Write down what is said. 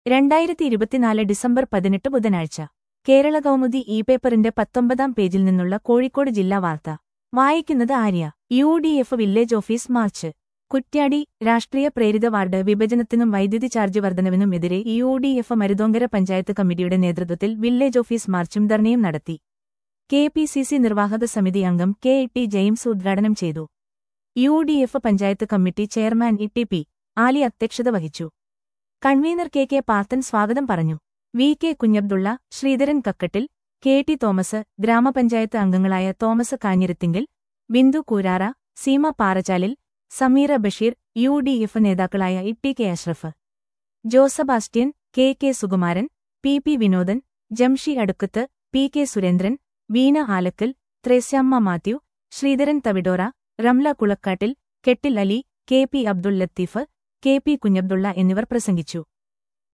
രണ്ടായിരത്തി ഇരുപത്തിനാല് ഡിസംബർ പതിനെട്ട് ബുധനാഴ്ച കേരള കൗമുദി ഇ പേപ്പറിന്റെ പത്തൊമ്പതാം പേജിൽ നിന്നുള്ള കോഴിക്കോട് ജില്ലാ വാർത്ത വായിക്കുന്നത് Arya U D F village office march Kuttiadi രാഷ്ട്രീയ പ്രേരിത വാർഡ് വിഭജനത്തിനും വൈദ്യുതി ചാർജ് വർധനവിനും എതിരെ U D F Maruthonkara panchayat കമ്മിറ്റിയുടെ നേതൃത്വത്തിൽ വില്ലേജ് ഓഫീസ് മാർച്ചും ധർണയും നടത്തി കെ പി സി സി നിർവാഹക സമിതി അംഗം കെ ടി ജെയിംസ് ഉദ്ഘാടനം ചെയ്തു U D F panchayat committee chairman E T P Ali അധ്യക്ഷത വഹിച്ചു കൺവീനർ കെ കെ പാർത്തൻ സ്വാഗതം പറഞ്ഞു V K Kunhabdulla Sreedharan Kakkattil K T Thomas ഗ്രാമപഞ്ചായത്ത് അംഗങ്ങളായ Thomas Kanjirathinkal Bindu Koorara Seema Parachalil Sameera Basheer U D F നേതാക്കളായ E T K Ashraf Jose Bastian K K Sukumaran P P Vinodan Jamshi Adukkath P K Surendran Veena Alakkal Threasiamma Mathew Sreedharan Thavidora Ramla Kulakkattil Kettil Ali K P Abdul Latheef K P Kunhabdulla എന്നിവർ പ്രസംഗിച്ചു